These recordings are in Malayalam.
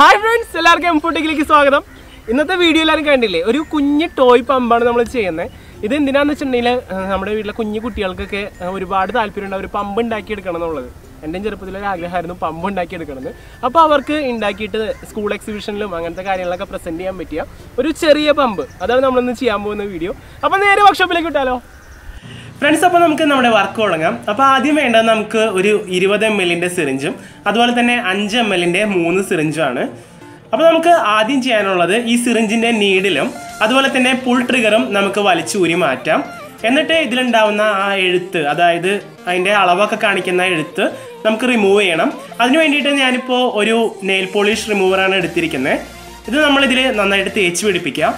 ഹായ് ഫ്രണ്ട്സ് എല്ലാവർക്കും എംഫോട്ടിക്കിലേക്ക് സ്വാഗതം ഇന്നത്തെ വീഡിയോ എല്ലാവരും കണ്ടില്ലേ ഒരു കുഞ്ഞ് ടോയ് പമ്പാണ് നമ്മൾ ചെയ്യുന്നത് ഇത് എന്തിനാന്ന് വെച്ചിട്ടുണ്ടെങ്കിൽ നമ്മുടെ വീട്ടിലെ കുഞ്ഞു കുട്ടികൾക്കൊക്കെ ആ, ഒരുപാട് താല്പര്യമുണ്ട് ഒരു പമ്പ് ഉണ്ടാക്കിയെടുക്കണം എന്നുള്ളത് എൻ്റെയും ചെറുപ്പത്തിലൊരു ആഗ്രഹമായിരുന്നു പമ്പ് ഉണ്ടാക്കിയെടുക്കണമെന്ന് അപ്പോൾ അവർക്ക് ഉണ്ടാക്കിയിട്ട് സ്കൂൾ എക്സിബിഷനിലും അങ്ങനത്തെ കാര്യങ്ങളൊക്കെ പ്രസൻറ്റ് ചെയ്യാൻ പറ്റിയ ഒരു ചെറിയ പമ്പ് അതാണ് നമ്മളിന്ന് ചെയ്യാൻ പോകുന്ന വീഡിയോ അപ്പോൾ നേരെ വർക്ക്ഷോപ്പിലേക്ക് വിട്ടാലോ ഫ്രണ്ട്സ് അപ്പോൾ നമുക്ക് നമ്മുടെ വർക്ക് തുടങ്ങാം അപ്പോൾ ആദ്യം വേണ്ടത് നമുക്ക് ഒരു ഇരുപത് എം എല്ലിൻ്റെ സിറിഞ്ചും അതുപോലെ തന്നെ അഞ്ച് എം എല്ലിൻ്റെ മൂന്ന് സിറിഞ്ചുമാണ് അപ്പോൾ നമുക്ക് ആദ്യം ചെയ്യാനുള്ളത് ഈ സിറിഞ്ചിൻ്റെ നീഡിലും അതുപോലെ തന്നെ പുൾ ട്രിഗറും നമുക്ക് വലിച്ചൂരി മാറ്റാം എന്നിട്ട് ഇതിലുണ്ടാവുന്ന ആ എഴുത്ത് അതായത് അതിൻ്റെ അളവൊക്കെ കാണിക്കുന്ന എഴുത്ത് നമുക്ക് റിമൂവ് ചെയ്യണം അതിന് വേണ്ടിയിട്ട് ഞാനിപ്പോൾ ഒരു നെയിൽ പോളിഷ് റിമൂവറാണ് എടുത്തിരിക്കുന്നത് ഇത് നമ്മളിതിൽ നന്നായിട്ട് തേച്ച് പിടിപ്പിക്കാം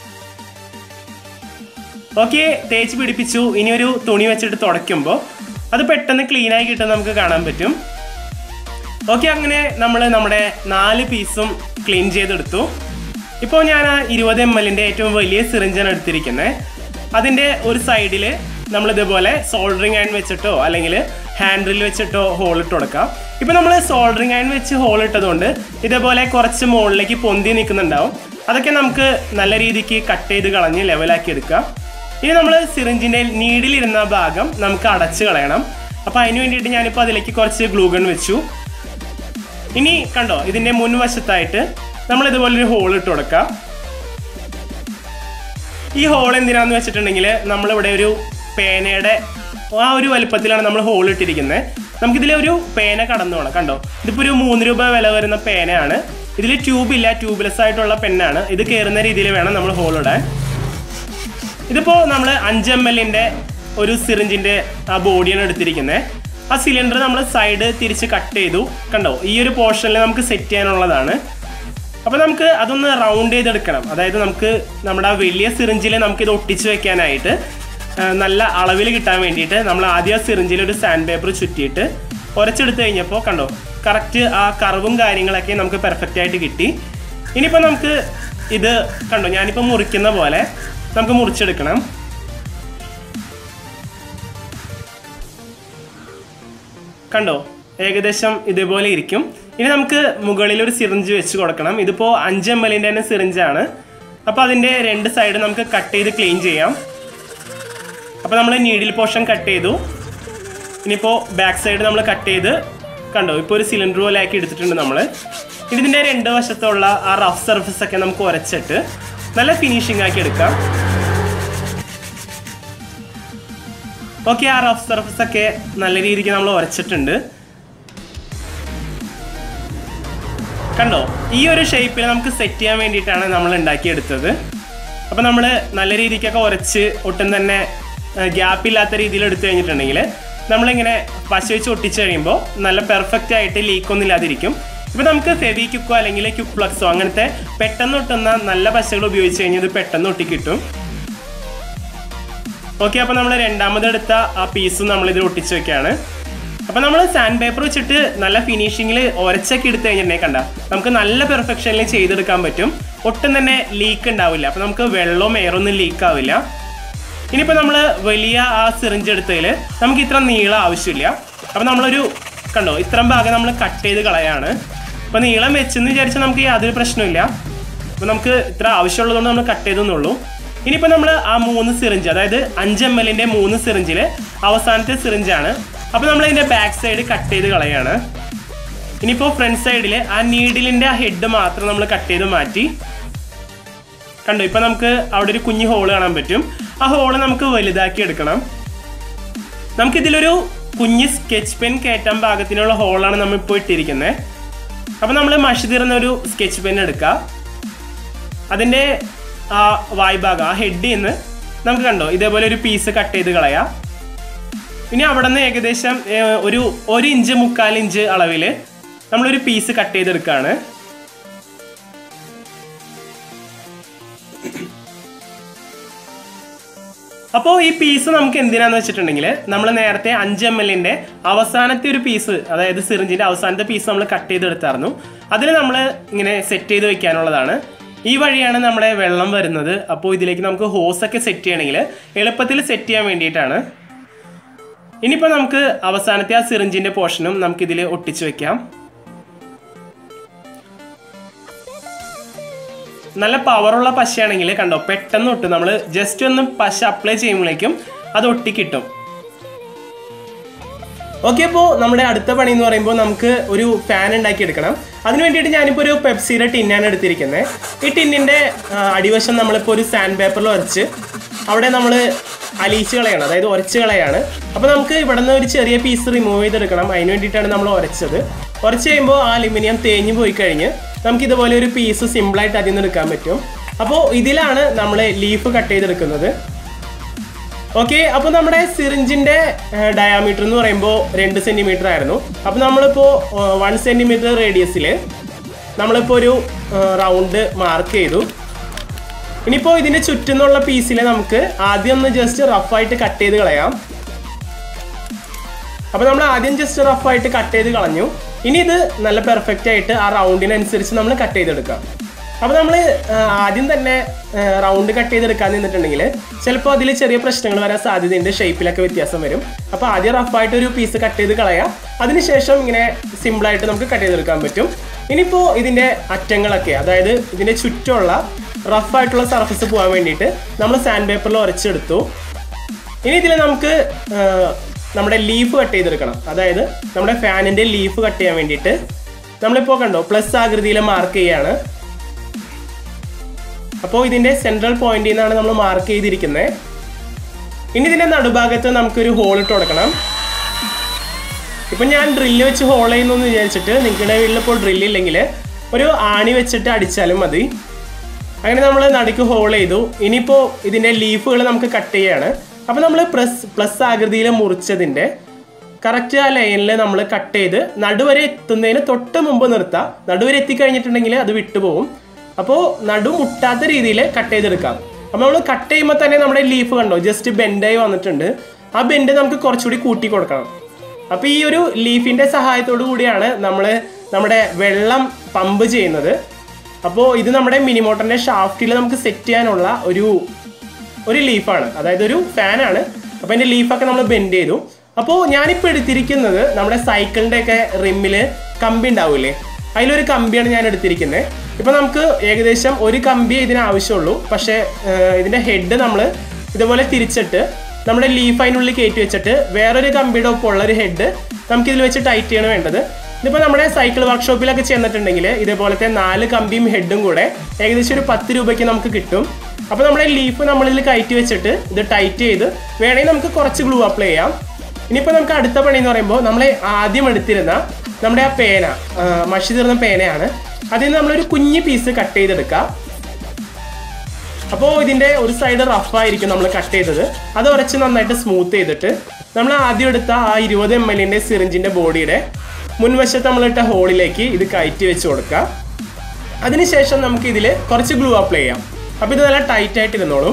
ഓക്കെ തേച്ച് പിടിപ്പിച്ചു ഇനി ഒരു തുണി വെച്ചിട്ട് തുടയ്ക്കുമ്പോൾ അത് പെട്ടെന്ന് ക്ലീൻ ആയി കിട്ടും നമുക്ക് കാണാൻ പറ്റും ഓക്കെ അങ്ങനെ നമ്മൾ നമ്മുടെ നാല് പീസും ക്ലീൻ ചെയ്തെടുത്തു ഇപ്പോൾ ഞാൻ ആ ഇരുപത് എം എല്ലിൻ്റെ ഏറ്റവും വലിയ സിറിഞ്ചാണ് എടുത്തിരിക്കുന്നത് അതിൻ്റെ ഒരു സൈഡിൽ നമ്മൾ ഇതേപോലെ സോൾഡറിങ് അയൺ വെച്ചിട്ടോ അല്ലെങ്കിൽ ഹാൻഡിൽ വെച്ചിട്ടോ ഹോൾ ഇട്ട് കൊടുക്കാം ഇപ്പോൾ നമ്മൾ സോൾഡറിങ് അയൺ വെച്ച് ഹോൾ ഇട്ടതുകൊണ്ട് ഇതേപോലെ കുറച്ച് മുകളിലേക്ക് പൊന്തി നിൽക്കുന്നുണ്ടാവും അതൊക്കെ നമുക്ക് നല്ല രീതിക്ക് കട്ട് ചെയ്ത് കളഞ്ഞ് ലെവലാക്കി എടുക്കാം ഇനി നമ്മൾ സിറിഞ്ചിൻ്റെ നീഡിലിരുന്ന ഭാഗം നമുക്ക് അടച്ച് കളയണം അപ്പോൾ അതിന് വേണ്ടിയിട്ട് ഞാനിപ്പോൾ അതിലേക്ക് കുറച്ച് ഗ്ലൂഗൺ വെച്ചു ഇനി കണ്ടോ ഇതിൻ്റെ മുൻവശത്തായിട്ട് നമ്മൾ ഇതുപോലെ ഒരു ഹോൾ ഇട്ട് കൊടുക്കാം ഈ ഹോൾ എന്തിനാന്ന് വെച്ചിട്ടുണ്ടെങ്കിൽ നമ്മളിവിടെ ഒരു പേനയുടെ ആ ഒരു വലുപ്പത്തിലാണ് നമ്മൾ ഹോൾ ഇട്ടിരിക്കുന്നത് നമുക്കിതിലെ ഒരു പേന കടന്നു പോകണം കണ്ടോ ഇതിപ്പോൾ ഒരു മൂന്ന് രൂപ വില വരുന്ന പേനയാണ് ഇതിൽ ട്യൂബ് ഇല്ല ട്യൂബ്ലെസ് ആയിട്ടുള്ള പെന്നാണ് ഇത് കയറുന്ന രീതിയിൽ വേണം നമ്മൾ ഹോൾ ഇടാൻ ഇതിപ്പോൾ നമ്മൾ അഞ്ച് എം എല്ലിൻ്റെ ഒരു സിറിഞ്ചിൻ്റെ ആ ബോഡിയാണ് എടുത്തിരിക്കുന്നത് ആ സിലിണ്ടർ നമ്മൾ സൈഡ് തിരിച്ച് കട്ട് ചെയ്തു കണ്ടോ ഈ ഒരു പോർഷനിൽ നമുക്ക് സെറ്റ് ചെയ്യാനുള്ളതാണ് അപ്പോൾ നമുക്ക് അതൊന്ന് റൗണ്ട് ചെയ്തെടുക്കണം അതായത് നമുക്ക് നമ്മുടെ ആ വലിയ സിറിഞ്ചിൽ നമുക്കിത് ഒട്ടിച്ച് വെക്കാനായിട്ട് ആ, നല്ല അളവിൽ കിട്ടാൻ വേണ്ടിയിട്ട് നമ്മൾ ആദ്യം ആ സിറിഞ്ചിൽ ഒരു സാൻഡ് പേപ്പർ ചുറ്റിയിട്ട് ഉരച്ചെടുത്ത് കഴിഞ്ഞപ്പോൾ കണ്ടോ കറക്റ്റ് ആ കർവും കാര്യങ്ങളൊക്കെ നമുക്ക് പെർഫെക്റ്റ് ആയിട്ട് കിട്ടി ഇനിയിപ്പോൾ നമുക്ക് ഇത് കണ്ടോ ഞാനിപ്പോൾ മുറിക്കുന്ന പോലെ നമുക്ക് മുറിച്ചെടുക്കണം കണ്ടോ ഏകദേശം ഇതേപോലെ ഇരിക്കും ഇനി നമുക്ക് മുകളിൽ ഒരു സിറിഞ്ച് വെച്ച് കൊടുക്കണം ഇതിപ്പോൾ അഞ്ച് എം എല്ലിൻ്റെ തന്നെ സിറിഞ്ചാണ് അപ്പോൾ അതിൻ്റെ രണ്ട് സൈഡ് നമുക്ക് കട്ട് ചെയ്ത് ക്ലീൻ ചെയ്യാം അപ്പോൾ നമ്മൾ നീഡിൽ പോർഷൻ കട്ട് ചെയ്തു ഇനിയിപ്പോൾ ബാക്ക് സൈഡ് നമ്മൾ കട്ട് ചെയ്ത് കണ്ടോ ഇപ്പോൾ ഒരു സിലിണ്ടർ പോലെ ആക്കി എടുത്തിട്ടുണ്ട് നമ്മൾ ഇനി ഇതിൻ്റെ രണ്ട് വശത്തുള്ള ആ റഫ് സർഫസ് ഒക്കെ നമുക്ക് ഉരച്ചിട്ട് നല്ല ഫിനിഷിംഗ് ആക്കി എടുക്കാം ഓക്കെ ആ റഫ് സർഫസ് ഒക്കെ നല്ല രീതിക്ക് നമ്മൾ ഉരച്ചിട്ടുണ്ട് കണ്ടോ ഈ ഒരു ഷേപ്പിൽ നമുക്ക് സെറ്റ് ചെയ്യാൻ വേണ്ടിയിട്ടാണ് നമ്മൾ ഉണ്ടാക്കിയെടുത്തത് അപ്പോൾ നമ്മൾ നല്ല രീതിക്കൊക്കെ ഉരച്ച് ഒട്ടും തന്നെ ഗ്യാപ്പ് ഇല്ലാത്ത രീതിയിൽ എടുത്തു കഴിഞ്ഞിട്ടുണ്ടെങ്കിൽ നമ്മളിങ്ങനെ പശ വെച്ച് ഒട്ടിച്ച് കഴിയുമ്പോൾ നല്ല പെർഫെക്റ്റ് ആയിട്ട് ലീക്കൊന്നും ഇല്ലാതിരിക്കും ഇപ്പോൾ നമുക്ക് ഫെവി ക്യുക്കോ അല്ലെങ്കിൽ ക്യുക്ക് ഫ്ലക്സോ അങ്ങനത്തെ പെട്ടെന്ന് ഒട്ടുന്ന നല്ല പശകൾ ഉപയോഗിച്ച് കഴിഞ്ഞാൽ ഇത് പെട്ടെന്ന് ഒട്ടി കിട്ടും ഓക്കെ അപ്പോൾ നമ്മൾ രണ്ടാമത് എടുത്ത ആ പീസും നമ്മൾ ഇതിൽ ഒട്ടിച്ച് വെക്കുകയാണ് അപ്പോൾ നമ്മൾ സാൻഡ് പേപ്പർ വെച്ചിട്ട് നല്ല ഫിനിഷിങ്ങിൽ ഒരച്ചൊക്കെ എടുത്തു കഴിഞ്ഞിട്ടുണ്ടെങ്കിൽ കണ്ട നമുക്ക് നല്ല പെർഫെക്ഷനിൽ ചെയ്തെടുക്കാൻ പറ്റും ഒട്ടും തന്നെ ലീക്ക് ഉണ്ടാവില്ല അപ്പോൾ നമുക്ക് വെള്ളവും എയറൊന്നും ലീക്ക് ആവില്ല ഇനിയിപ്പോൾ നമ്മൾ വലിയ ആ സിറിഞ്ച് എടുത്തതിൽ നമുക്ക് ഇത്ര നീളം ആവശ്യമില്ല അപ്പോൾ നമ്മളൊരു കണ്ടോ ഇത്രയും ഭാഗം നമ്മൾ കട്ട് ചെയ്ത് കളയാണ് അപ്പോൾ നീളം വെച്ചെന്ന് വിചാരിച്ചാൽ നമുക്ക് യാതൊരു പ്രശ്നമില്ല അപ്പോൾ നമുക്ക് ഇത്ര ആവശ്യമുള്ളതുകൊണ്ട് നമ്മൾ കട്ട് ചെയ്തെന്നുള്ളൂ ഇനിയിപ്പോൾ നമ്മൾ ആ മൂന്ന് സിറിഞ്ച് അതായത് അഞ്ച് എം എല്ലിൻ്റെ മൂന്ന് സിറിഞ്ചിൽ അവസാനത്തെ സിറിഞ്ചാണ് അപ്പോൾ നമ്മൾ ഇതിൻ്റെ ബാക്ക് സൈഡ് കട്ട് ചെയ്ത് കളയാണ് ഇനിയിപ്പോൾ ഫ്രണ്ട് സൈഡിൽ ആ നീഡിലിൻ്റെ ആ ഹെഡ് മാത്രം നമ്മൾ കട്ട് ചെയ്ത് മാറ്റി കണ്ടോ ഇപ്പൊ നമുക്ക് അവിടെ ഒരു കുഞ്ഞു ഹോള് കാണാൻ പറ്റും ആ ഹോള് നമുക്ക് വലുതാക്കി എടുക്കണം നമുക്കിതിലൊരു കുഞ്ഞ് സ്കെച്ച് പെൻ കയറ്റാൻ പാകത്തിനുള്ള ഹോളാണ് നമ്മൾ ഇപ്പോൾ ഇട്ടിരിക്കുന്നത് അപ്പോൾ നമ്മൾ മഷി തീർന്ന ഒരു സ്കെച്ച് പെൻ എടുക്കുക അതിൻ്റെ ആ വായ്ഭാഗം ആ ഹെഡിൽ നിന്ന് നമുക്ക് കണ്ടോ ഇതേപോലെ ഒരു പീസ് കട്ട് ചെയ്ത് കളയാം ഇനി അവിടെ നിന്ന് ഏകദേശം ഏർ, ഒരു ഒരു ഇഞ്ച് മുക്കാൽ ഇഞ്ച് അളവിൽ നമ്മളൊരു പീസ് കട്ട് ചെയ്തെടുക്കുകയാണ് അപ്പോൾ ഈ പീസ് നമുക്ക് എന്തിനാന്ന് വെച്ചിട്ടുണ്ടെങ്കിൽ നമ്മൾ നേരത്തെ അഞ്ച് എം എല്ലിൻ്റെ അവസാനത്തെ ഒരു പീസ് അതായത് സിറിഞ്ചിൻ്റെ അവസാനത്തെ പീസ് നമ്മൾ കട്ട് ചെയ്തെടുത്തായിരുന്നു അതിൽ നമ്മൾ ഇങ്ങനെ സെറ്റ് ചെയ്ത് വെക്കാനുള്ളതാണ് ഈ വഴിയാണ് നമ്മുടെ വെള്ളം വരുന്നത് അപ്പോൾ ഇതിലേക്ക് നമുക്ക് ഹോസൊക്കെ സെറ്റ് ചെയ്യണമെങ്കിൽ എളുപ്പത്തിൽ സെറ്റ് ചെയ്യാൻ വേണ്ടിയിട്ടാണ് ഇനിയിപ്പോൾ നമുക്ക് അവസാനത്തെ ആ സിറിഞ്ചിൻ്റെ പോർഷനും നമുക്കിതിൽ ഒട്ടിച്ച് വെക്കാം നല്ല പവറുള്ള പശയാണെങ്കിൽ കണ്ടോ പെട്ടെന്ന് ഒട്ടും നമ്മൾ ജസ്റ്റ് ഒന്ന് പശ അപ്ലൈ ചെയ്യുമ്പോഴേക്കും അത് ഒട്ടിക്കിട്ടും ഓക്കെ അപ്പോൾ നമ്മുടെ അടുത്ത പണി എന്ന് പറയുമ്പോൾ നമുക്ക് ഒരു ഫാൻ ഉണ്ടാക്കി എടുക്കണം അതിന് വേണ്ടിയിട്ട് ഞാനിപ്പോൾ ഒരു പെപ്സിയുടെ ടിന്നാണ് എടുത്തിരിക്കുന്നത് ഈ ടിന്നിൻ്റെ അടിവശം നമ്മളിപ്പോൾ ഒരു സാൻഡ് പേപ്പറിൽ ഉരച്ച് അവിടെ നമ്മൾ അലിയിച്ച് കളയണം അതായത് ഉരച്ച് കളയാണ് അപ്പോൾ നമുക്ക് ഇവിടെ നിന്ന് ഒരു ചെറിയ പീസ് റിമൂവ് ചെയ്തെടുക്കണം അതിന് വേണ്ടിയിട്ടാണ് നമ്മൾ ഉരച്ചത് ഉരച്ച് കഴിയുമ്പോൾ ആ അലുമിനിയം തേഞ്ഞ് പോയി കഴിഞ്ഞ് നമുക്ക് ഇതുപോലെ ഒരു പീസ് സിമ്പിളായിട്ട് അതിൽ നിന്ന് എടുക്കാൻ പറ്റും അപ്പോൾ ഇതിലാണ് നമ്മൾ ലീഫ് കട്ട് ചെയ്തെടുക്കുന്നത് ഓക്കെ അപ്പോൾ നമ്മുടെ സിറിഞ്ചിന്റെ ഡയാമീറ്റർ എന്ന് പറയുമ്പോൾ രണ്ട് സെന്റിമീറ്റർ ആയിരുന്നു അപ്പോൾ നമ്മളിപ്പോൾ വൺ സെന്റിമീറ്റർ റേഡിയസിൽ നമ്മളിപ്പോൾ ഒരു റൗണ്ട് മാർക്ക് ചെയ്തു ഇനിയിപ്പോൾ ഇതിന്റെ ചുറ്റുന്നുള്ള പീസിൽ നമുക്ക് ആദ്യം ഒന്ന് ജസ്റ്റ് റഫായിട്ട് കട്ട് ചെയ്ത് കളയാം അപ്പോൾ നമ്മൾ ആദ്യം ജസ്റ്റ് റഫായിട്ട് കട്ട് ചെയ്ത് കളഞ്ഞു ഇനി ഇത് നല്ല പെർഫെക്റ്റ് ആയിട്ട് ആ റൗണ്ടിനനുസരിച്ച് നമ്മൾ കട്ട് ചെയ്തെടുക്കാം അപ്പോൾ നമ്മൾ ആദ്യം തന്നെ റൗണ്ട് കട്ട് ചെയ്തെടുക്കാൻ നിന്നിട്ടുണ്ടെങ്കിൽ ചിലപ്പോൾ അതിൽ ചെറിയ പ്രശ്നങ്ങൾ വരാൻ സാധ്യതയുണ്ട് ഷേപ്പിലൊക്കെ വ്യത്യാസം വരും അപ്പോൾ ആദ്യം റഫായിട്ട് ഒരു പീസ് കട്ട് ചെയ്ത് കളയാം അതിനുശേഷം ഇങ്ങനെ സിമ്പിളായിട്ട് നമുക്ക് കട്ട് ചെയ്തെടുക്കാൻ പറ്റും ഇനിയിപ്പോൾ ഇതിൻ്റെ അറ്റങ്ങളൊക്കെ അതായത് ഇതിൻ്റെ ചുറ്റുമുള്ള റഫായിട്ടുള്ള സർഫസ് പോകാൻ വേണ്ടിയിട്ട് നമ്മൾ സാൻഡ് പേപ്പറിൽ ഉരച്ചെടുത്തു ഇനി ഇതിൽ നമുക്ക് ആ, നമ്മുടെ ലീഫ് കട്ട് ചെയ്തെടുക്കണം അതായത് നമ്മുടെ ഫാനിന്റെ ലീഫ് കട്ട് ചെയ്യാൻ വേണ്ടിയിട്ട് നമ്മളിപ്പോൾ കണ്ടോ പ്ലസ് ആകൃതിയിൽ മാർക്ക് ചെയ്യാണ് അപ്പോൾ ഇതിന്റെ സെൻട്രൽ പോയിന്റിൽ നിന്നാണ് നമ്മൾ മാർക്ക് ചെയ്തിരിക്കുന്നത് ഇനി ഇതിന്റെ നടുഭാഗത്ത് നമുക്കൊരു ഹോൾ ഇട്ട് കൊടുക്കണം ഇപ്പം ഞാൻ ഡ്രില്ല് വെച്ച് ഹോൾ ചെയ്യുന്നു എന്ന് വിചാരിച്ചിട്ട് നിങ്ങളുടെ വീട്ടിൽ ഇപ്പോൾ ഡ്രില്ലില്ലെങ്കിൽ ഒരു ആണി വെച്ചിട്ട് അടിച്ചാലും മതി അങ്ങനെ നമ്മൾ നടുക്ക് ഹോൾ ചെയ്തു ഇനിയിപ്പോൾ ഇതിൻ്റെ ലീഫുകൾ നമുക്ക് കട്ട് ചെയ്യാണ് അപ്പോൾ നമ്മൾ പ്ലസ് പ്ലസ് ആകൃതിയിൽ മുറിച്ചതിൻ്റെ കറക്റ്റ് ആ ലൈനിൽ നമ്മൾ കട്ട് ചെയ്ത് നടുവരെ എത്തുന്നതിന് തൊട്ട് മുമ്പ് നിർത്താം നടുവരെ എത്തിക്കഴിഞ്ഞിട്ടുണ്ടെങ്കിൽ അത് വിട്ടുപോകും അപ്പോൾ നടു മുട്ടാത്ത രീതിയിൽ കട്ട് ചെയ്തെടുക്കാം അപ്പോൾ നമ്മൾ കട്ട് ചെയ്യുമ്പോൾ തന്നെ നമ്മുടെ ലീഫ് കണ്ടോ ജസ്റ്റ് ബെൻഡായി വന്നിട്ടുണ്ട് ആ ബെൻഡ് നമുക്ക് കുറച്ചുകൂടി കൂട്ടി കൊടുക്കണം അപ്പോൾ ഈ ഒരു ലീഫിൻ്റെ സഹായത്തോടു കൂടിയാണ് നമ്മൾ നമ്മുടെ വെള്ളം പമ്പ് ചെയ്യുന്നത് അപ്പോൾ ഇത് നമ്മുടെ മിനി മോട്ടറിൻ്റെ ഷാഫ്റ്റിൽ നമുക്ക് സെറ്റ് ചെയ്യാനുള്ള ഒരു ഒരു ലീഫാണ് അതായത് ഒരു ഫാനാണ് അപ്പോൾ അതിൻ്റെ ലീഫൊക്കെ നമ്മൾ ബെൻഡ് ചെയ്തു അപ്പോൾ ഞാനിപ്പോൾ എടുത്തിരിക്കുന്നത് നമ്മുടെ സൈക്കിളിൻ്റെ ഒക്കെ റിമ്മിൽ കമ്പി ഉണ്ടാവില്ലേ അതിലൊരു കമ്പിയാണ് ഞാൻ എടുത്തിരിക്കുന്നത് ഇപ്പോൾ നമുക്ക് ഏകദേശം ഒരു കമ്പി ഇതിന് ആവശ്യമുള്ളൂ പക്ഷേ ഏഹ്, ഇതിൻ്റെ ഹെഡ് നമ്മൾ ഇതുപോലെ തിരിച്ചിട്ട് നമ്മുടെ ലീഫ് അതിനുള്ളിൽ കയറ്റി വെച്ചിട്ട് വേറൊരു കമ്പിയുടെ ഒപ്പമുള്ള ഒരു ഹെഡ് നമുക്ക് ഇതിൽ വെച്ച് ടൈറ്റ് ചെയ്യണം വേണ്ടത് ഇതിപ്പോൾ നമ്മുടെ സൈക്കിൾ വർക്ക്ഷോപ്പിലൊക്കെ ചെന്നിട്ടുണ്ടെങ്കിൽ ഇതേപോലത്തെ നാല് കമ്പിയും ഹെഡും കൂടെ ഏകദേശം ഒരു പത്ത് രൂപയ്ക്ക് നമുക്ക് കിട്ടും അപ്പോൾ നമ്മുടെ ലീഫ് നമ്മളിതിൽ കയറ്റി വെച്ചിട്ട് ഇത് ടൈറ്റ് ചെയ്ത് വേണമെങ്കിൽ നമുക്ക് കുറച്ച് ഗ്ലൂ അപ്ലൈ ചെയ്യാം ഇനിയിപ്പോൾ നമുക്ക് അടുത്ത പണി എന്ന് പറയുമ്പോൾ നമ്മൾ ആദ്യം എടുത്തിരുന്ന നമ്മുടെ ആ പേന ആ, മഷി തീർന്ന പേനയാണ് അതിൽ നിന്ന് നമ്മളൊരു കുഞ്ഞ് പീസ് കട്ട് ചെയ്തെടുക്കാം അപ്പോൾ ഇതിൻ്റെ ഒരു സൈഡ് റഫായിരിക്കും നമ്മൾ കട്ട് ചെയ്തത് അത് ഉരച്ച് നന്നായിട്ട് സ്മൂത്ത് ചെയ്തിട്ട് നമ്മൾ ആദ്യം എടുത്ത ആ ഇരുപത് എം എല്ലിൻ്റെ സിറിഞ്ചിൻ്റെ ബോഡിയുടെ മുൻവശത്ത് നമ്മളിട്ട ഹോളിലേക്ക് ഇത് കയറ്റി വെച്ച് കൊടുക്കുക അതിനുശേഷം നമുക്ക് ഇതിൽ കുറച്ച് ഗ്ലൂ അപ്ലൈ ചെയ്യാം അപ്പോൾ ഇത് നല്ല ടൈറ്റ് ആയിട്ട് ഇരുന്നോളും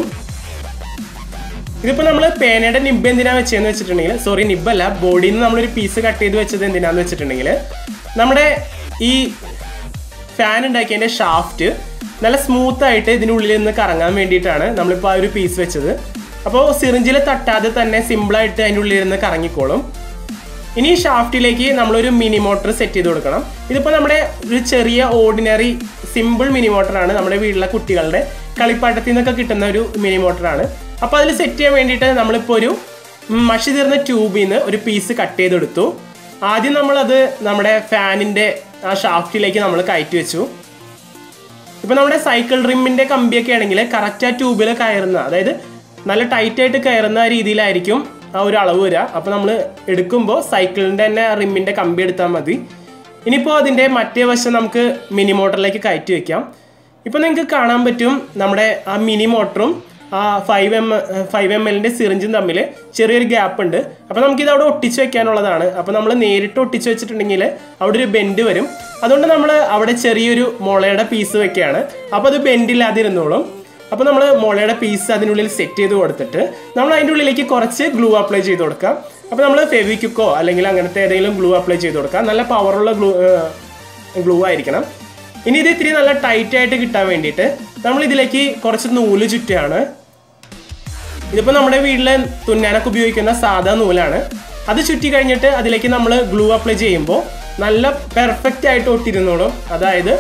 ഇതിപ്പോൾ നമ്മൾ പേനയുടെ നിബ് എന്തിനാണ് വെച്ചതെന്ന് വെച്ചിട്ടുണ്ടെങ്കിൽ സോറി നിബല്ല ബോഡിയിൽ നിന്ന് നമ്മളൊരു പീസ് കട്ട് ചെയ്ത് വെച്ചത് എന്തിനാന്ന് വെച്ചിട്ടുണ്ടെങ്കിൽ നമ്മുടെ ഈ ഫാൻ ഉണ്ടാക്കിയതിൻ്റെ ഷാഫ്റ്റ് നല്ല സ്മൂത്ത് ആയിട്ട് ഇതിനുള്ളിൽ നിന്ന് കറങ്ങാൻ വേണ്ടിയിട്ടാണ് നമ്മളിപ്പോൾ ആ ഒരു പീസ് വെച്ചത് അപ്പോൾ സിറിഞ്ചിൽ തട്ടാതെ തന്നെ സിമ്പിളായിട്ട് അതിൻ്റെ ഉള്ളിൽ നിന്ന് കറങ്ങിക്കോളും ഇനി ഈ ഷാഫ്റ്റിലേക്ക് നമ്മളൊരു മിനി മോട്ടർ സെറ്റ് ചെയ്ത് കൊടുക്കണം ഇതിപ്പോൾ നമ്മുടെ ഒരു ചെറിയ ഓർഡിനറി സിമ്പിൾ മിനി മോട്ടറാണ് നമ്മുടെ വീട്ടിലെ കുട്ടികളുടെ കളിപ്പാട്ടത്തിൽ നിന്നൊക്കെ കിട്ടുന്ന ഒരു മിനി മോട്ടറാണ് അപ്പോൾ അതിൽ സെറ്റ് ചെയ്യാൻ വേണ്ടിയിട്ട് നമ്മളിപ്പോൾ ഒരു മഷി തീർന്ന ട്യൂബിൽ നിന്ന് ഒരു പീസ് കട്ട് ചെയ്തെടുത്തു ആദ്യം നമ്മളത് നമ്മുടെ ഫാനിൻ്റെ ആ ഷാഫ്റ്റിലേക്ക് നമ്മൾ കയറ്റി വെച്ചു ഇപ്പൊ നമ്മുടെ സൈക്കിൾ റിമ്മിന്റെ കമ്പിയൊക്കെ ആണെങ്കിൽ കറക്റ്റ് ആ ട്യൂബിൽ കയറുന്ന അതായത് നല്ല ടൈറ്റ് ആയിട്ട് കയറുന്ന രീതിയിലായിരിക്കും ആ ഒരു അളവ് വരിക അപ്പോൾ നമ്മൾ എടുക്കുമ്പോൾ സൈക്കിളിൻ്റെ തന്നെ റിമ്മിൻ്റെ കമ്പി എടുത്താൽ മതി ഇനിയിപ്പോൾ അതിൻ്റെ മറ്റേ വശം നമുക്ക് മിനി മോട്ടറിലേക്ക് കയറ്റി വെക്കാം ഇപ്പോൾ നിങ്ങൾക്ക് കാണാൻ പറ്റും നമ്മുടെ ആ മിനി മോട്ടറും ആ ഫൈവ് എം ഫൈവ് എം എല്ലിൻ്റെ സിറിഞ്ചും തമ്മിൽ ചെറിയൊരു ഗ്യാപ്പ് ഉണ്ട് അപ്പോൾ നമുക്കിത് അവിടെ ഒട്ടിച്ച് വെക്കാനുള്ളതാണ് അപ്പോൾ നമ്മൾ നേരിട്ട് ഒട്ടിച്ച് വെച്ചിട്ടുണ്ടെങ്കിൽ അവിടെ ഒരു ബെൻഡ് വരും അതുകൊണ്ട് നമ്മൾ അവിടെ ചെറിയൊരു മുളയുടെ പീസ് വെക്കുകയാണ് അപ്പോൾ അത് ബെൻഡില്ലാതിരുന്നോളും അപ്പോൾ നമ്മൾ മുളയുടെ പീസ് അതിനുള്ളിൽ സെറ്റ് ചെയ്ത് കൊടുത്തിട്ട് നമ്മൾ അതിൻ്റെ ഉള്ളിലേക്ക് കുറച്ച് ഗ്ലൂ അപ്ലൈ ചെയ്ത് കൊടുക്കാം അപ്പോൾ നമ്മൾ ഫെവിക്വിക്കോ അല്ലെങ്കിൽ അങ്ങനത്തെ ഏതെങ്കിലും ഗ്ലൂ അപ്ലൈ ചെയ്ത് കൊടുക്കാം നല്ല പവറുള്ള ഗ്ലൂ ഗ്ലൂ ആയിരിക്കണം ഇനി ഇത് ഇത്തിരി നല്ല ടൈറ്റ് ആയിട്ട് കിട്ടാൻ വേണ്ടിയിട്ട് നമ്മൾ ഇതിലേക്ക് കുറച്ച് നൂല് ചുറ്റുകയാണ് ഇതിപ്പോൾ നമ്മുടെ വീട്ടിൽ തുന്നാനൊക്കെ ഉപയോഗിക്കുന്ന സാധാ നൂലാണ് അത് ചുറ്റി കഴിഞ്ഞിട്ട് അതിലേക്ക് നമ്മൾ ഗ്ലൂ അപ്ലൈ ചെയ്യുമ്പോൾ നല്ല പെർഫെക്റ്റ് ആയിട്ട് ഒട്ടിരുന്നോളും അതായത്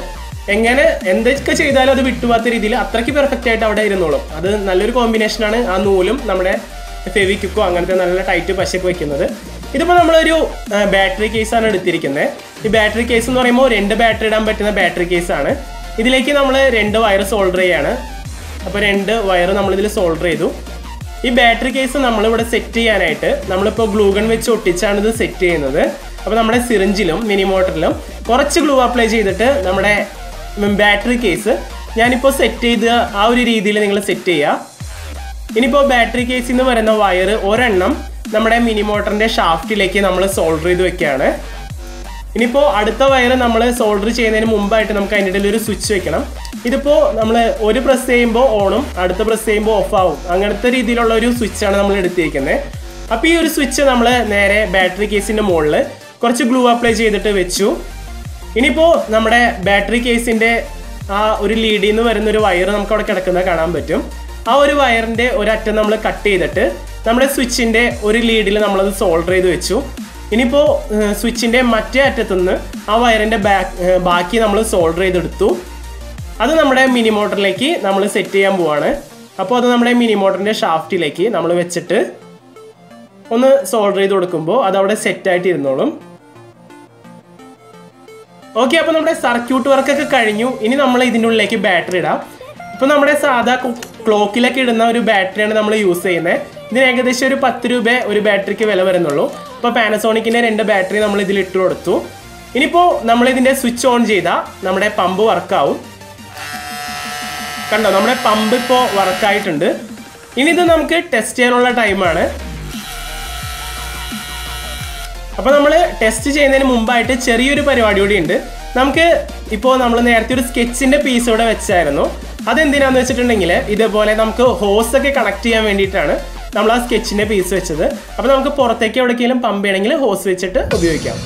എങ്ങനെ എന്തൊക്കെ ചെയ്താലും അത് വിട്ടുപോകാത്ത രീതിയിൽ അത്രയ്ക്ക് പെർഫെക്റ്റ് ആയിട്ട് അവിടെ ഇരുന്നോളും അത് നല്ലൊരു കോമ്പിനേഷനാണ് ആ നൂലും നമ്മുടെ ഫെവിക്വിക്കോ അങ്ങനത്തെ നല്ല ടൈറ്റ് പശയൊക്കെ വെക്കുന്നത് ഇതിപ്പോൾ നമ്മളൊരു ബാറ്ററി കേസാണ് എടുത്തിരിക്കുന്നത് ഈ ബാറ്ററി കേസ് എന്ന് പറയുമ്പോൾ രണ്ട് ബാറ്ററി ഇടാൻ പറ്റുന്ന ബാറ്ററി കേസാണ് ഇതിലേക്ക് നമ്മൾ രണ്ട് വയർ സോൾഡർ ചെയ്യാണ് അപ്പോൾ രണ്ട് വയർ നമ്മളിതിൽ സോൾഡർ ചെയ്തു ഈ ബാറ്ററി കേസ് നമ്മളിവിടെ സെറ്റ് ചെയ്യാനായിട്ട് നമ്മളിപ്പോൾ ഗ്ലൂഗൺ വെച്ച് ഒട്ടിച്ചാണ് ഇത് സെറ്റ് ചെയ്യുന്നത് അപ്പോൾ നമ്മുടെ സിറിഞ്ചിലും മിനി മോട്ടറിലും കുറച്ച് ഗ്ലൂ അപ്ലൈ ചെയ്തിട്ട് നമ്മുടെ ബാറ്ററി കേസ് ഞാനിപ്പോൾ സെറ്റ് ചെയ്ത് ആ ഒരു രീതിയിൽ നിങ്ങൾ സെറ്റ് ചെയ്യുക ഇനിയിപ്പോൾ ബാറ്ററി കേസിൽ നിന്ന് വരുന്ന വയർ ഒരെണ്ണം നമ്മുടെ മിനി മോട്ടറിൻ്റെ ഷാഫ്റ്റിലേക്ക് നമ്മൾ സോൾഡർ ചെയ്ത് വെക്കുകയാണ് ഇനിയിപ്പോൾ അടുത്ത വയർ നമ്മൾ സോൾഡർ ചെയ്യുന്നതിന് മുമ്പായിട്ട് നമുക്ക് അതിൻ്റെ ഇടയിൽ ഒരു സ്വിച്ച് വെക്കണം ഇതിപ്പോൾ നമ്മൾ ഒരു പ്രസ് ചെയ്യുമ്പോൾ ഓണും അടുത്ത പ്രസ് ചെയ്യുമ്പോൾ ഓഫ് ആവും അങ്ങനത്തെ രീതിയിലുള്ള ഒരു സ്വിച്ചാണ് നമ്മൾ എടുത്തിരിക്കുന്നത് അപ്പോൾ ഈ ഒരു സ്വിച്ച് നമ്മൾ നേരെ ബാറ്ററി കേസിൻ്റെ മുകളിൽ കുറച്ച് ഗ്ലൂ അപ്ലൈ ചെയ്തിട്ട് വെച്ചു ഇനിയിപ്പോൾ നമ്മുടെ ബാറ്ററി കേസിൻ്റെ ആ ഒരു ലീഡിൽ നിന്ന് വരുന്ന ഒരു വയർ നമുക്ക് അവിടെ കിടക്കുന്നത് കാണാൻ പറ്റും ആ ഒരു വയറിൻ്റെ ഒരറ്റം നമ്മൾ കട്ട് ചെയ്തിട്ട് നമ്മുടെ സ്വിച്ചിൻ്റെ ഒരു ലീഡിൽ നമ്മളത് സോൾഡർ ചെയ്ത് വെച്ചു ഇനിയിപ്പോൾ സ്വിച്ചിൻ്റെ മറ്റേ അറ്റത്തുനിന്ന് ആ വയറിൻ്റെ ബാക്ക് ബാക്കി നമ്മൾ സോൾഡർ ചെയ്തെടുത്തു അത് നമ്മുടെ മിനി മോട്ടറിലേക്ക് നമ്മൾ സെറ്റ് ചെയ്യാൻ പോവാണ് അപ്പോൾ അത് നമ്മുടെ മിനി മോട്ടറിൻ്റെ ഷാഫ്റ്റിലേക്ക് നമ്മൾ വെച്ചിട്ട് ഒന്ന് സോൾഡർ ചെയ്ത് കൊടുക്കുമ്പോൾ അത് അവിടെ സെറ്റായിട്ട് ഇരുന്നോളും ഓക്കെ അപ്പോൾ നമ്മുടെ സർക്യൂട്ട് വർക്കൊക്കെ കഴിഞ്ഞു ഇനി നമ്മൾ ഇതിൻ്റെ ഉള്ളിലേക്ക് ബാറ്ററി ഇടാം ഇപ്പോൾ നമ്മുടെ സാധാ ക്ലോക്കിലൊക്കെ ഇടുന്ന ഒരു ബാറ്ററിയാണ് നമ്മൾ യൂസ് ചെയ്യുന്നത് ഇതിന് ഏകദേശം ഒരു പത്ത് രൂപ ഒരു ബാറ്ററിക്ക് വില വരുന്നുള്ളൂ ഇപ്പോൾ പാനസോണിക്കിൻ്റെ രണ്ട് ബാറ്ററി നമ്മൾ ഇതിൽ ഇട്ട് കൊടുത്തു ഇനിയിപ്പോൾ നമ്മൾ ഇതിൻ്റെ സ്വിച്ച് ഓൺ ചെയ്താൽ നമ്മുടെ പമ്പ് വർക്കാവും കണ്ടോ നമ്മുടെ പമ്പ് ഇപ്പോൾ വർക്കായിട്ടുണ്ട് ഇനി ഇത് നമുക്ക് ടെസ്റ്റ് ചെയ്യാനുള്ള ടൈമാണ് അപ്പോൾ നമ്മൾ ടെസ്റ്റ് ചെയ്യുന്നതിന് മുമ്പായിട്ട് ചെറിയൊരു പരിപാടി കൂടി ഉണ്ട് നമുക്ക് ഇപ്പോൾ നമ്മൾ നേരത്തെ ഒരു സ്കെച്ചിൻ്റെ പീസ് ഇവിടെ വെച്ചായിരുന്നു അതെന്തിനാന്ന് വെച്ചിട്ടുണ്ടെങ്കിൽ ഇതേപോലെ നമുക്ക് ഹോസ് ഒക്കെ കണക്ട് ചെയ്യാൻ വേണ്ടിയിട്ടാണ് നമ്മൾ ആ സ്കെച്ചിൻ്റെ പീസ് വെച്ചത് അപ്പോൾ നമുക്ക് പുറത്തേക്ക് എവിടേക്കെങ്കിലും പമ്പ് ചെയ്യണമെങ്കിൽ ഹോസ് വെച്ചിട്ട് ഉപയോഗിക്കാം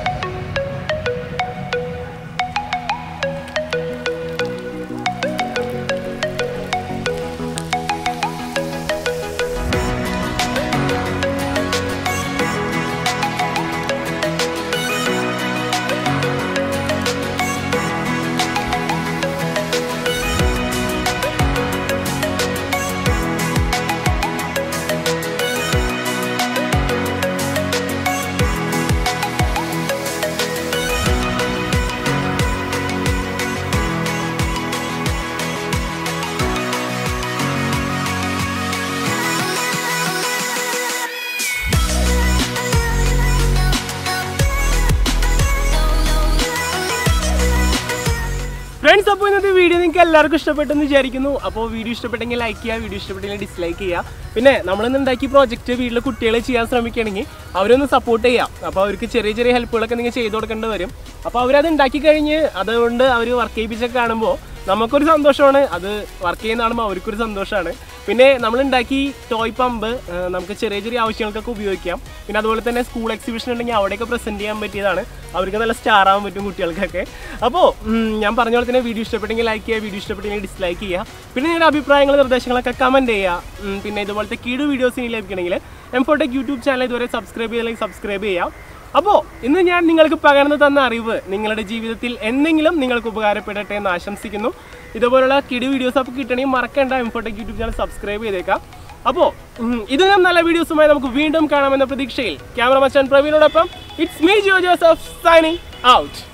ഫ്രണ്ട്സ് അപ്പോൾ ഇന്നത്തെ വീഡിയോ നിങ്ങൾക്ക് എല്ലാവർക്കും ഇഷ്ടപ്പെട്ടെന്ന് വിചാരിക്കുന്നു അപ്പോൾ വീഡിയോ ഇഷ്ടപ്പെട്ടെങ്കിൽ ലൈക്ക് ചെയ്യുക വീഡിയോ ഇഷ്ടപ്പെട്ടെങ്കിൽ ഡിസ്ലൈക്ക് ചെയ്യുക പിന്നെ നമ്മളിന്ന് ഉണ്ടാക്കിയ പ്രോജക്റ്റ് വീട്ടിലെ കുട്ടികളെ ചെയ്യാൻ ശ്രമിക്കുകയാണെങ്കിൽ അവരൊന്ന് സപ്പോർട്ട് ചെയ്യാം അപ്പോൾ അവർക്ക് ചെറിയ ചെറിയ ഹെൽപ്പുകളൊക്കെ നിങ്ങൾ ചെയ്ത് കൊടുക്കേണ്ടി വരും അപ്പോൾ അവരത് ഉണ്ടാക്കി കഴിഞ്ഞ് അതുകൊണ്ട് അവർ വർക്ക് ചെയ്യിപ്പിച്ചൊക്കെ കാണുമ്പോൾ നമുക്കൊരു സന്തോഷമാണ് അത് വർക്ക് ചെയ്യുന്ന കാണുമ്പോൾ അവർക്കൊരു സന്തോഷമാണ് പിന്നെ നമ്മൾ ഉണ്ടാക്കി ടോയ് പമ്പ് നമുക്ക് ചെറിയ ചെറിയ ആവശ്യങ്ങൾക്കൊക്കെ ഉപയോഗിക്കാം പിന്നെ അതുപോലെ തന്നെ സ്കൂൾ എക്സിബിഷൻ ഉണ്ടെങ്കിൽ അവിടെയൊക്കെ പ്രസൻറ്റ് ചെയ്യാൻ പറ്റിയതാണ് അവർക്ക് നല്ല സ്റ്റാർ ആവാൻ പറ്റും കുട്ടികൾക്കൊക്കെ അപ്പോൾ ഞാൻ പറഞ്ഞ പോലെ തന്നെ വീഡിയോ ഇഷ്ടപ്പെട്ടെങ്കിൽ ലൈക്ക് ചെയ്യുക വീഡിയോ ഇഷ്ടപ്പെട്ടെങ്കിൽ ഡിസ്ലൈക്ക് ചെയ്യുക പിന്നെ നിങ്ങളുടെ അഭിപ്രായങ്ങൾ നിർദ്ദേശങ്ങളൊക്കെ കമൻറ്റ് ചെയ്യുക ഉം, പിന്നെ ഇതുപോലത്തെ കീഴ് വീഡിയോസ് ഇനി ലഭിക്കണമെങ്കിൽ എംഫോട്ടെക് യൂട്യൂബ് ചാനൽ ഇതുവരെ സബ്സ്ക്രൈബ് ചെയ്തില്ലെങ്കിൽ സബ്സ്ക്രൈബ് ചെയ്യാം അപ്പോൾ ഇന്ന് ഞാൻ നിങ്ങൾക്ക് പകർന്നു തന്ന അറിവ് നിങ്ങളുടെ ജീവിതത്തിൽ എന്തെങ്കിലും നിങ്ങൾക്ക് ഉപകാരപ്പെടട്ടെ എന്ന് ആശംസിക്കുന്നു ഇതുപോലുള്ള കിടി വീഡിയോസ് അപ്പോൾ കിട്ടണമെങ്കിൽ മറക്കേണ്ട എംഫോട്ടെക് യൂട്യൂബ് ചാനൽ സബ്സ്ക്രൈബ് ചെയ്തേക്കാം അപ്പോൾ ഇതിനും നല്ല വീഡിയോസുമായി നമുക്ക് വീണ്ടും കാണാമെന്ന പ്രതീക്ഷയിൽ ക്യാമറ മച്ചാൻ പ്രവീണോടൊപ്പം it's me Jo Joseph signing out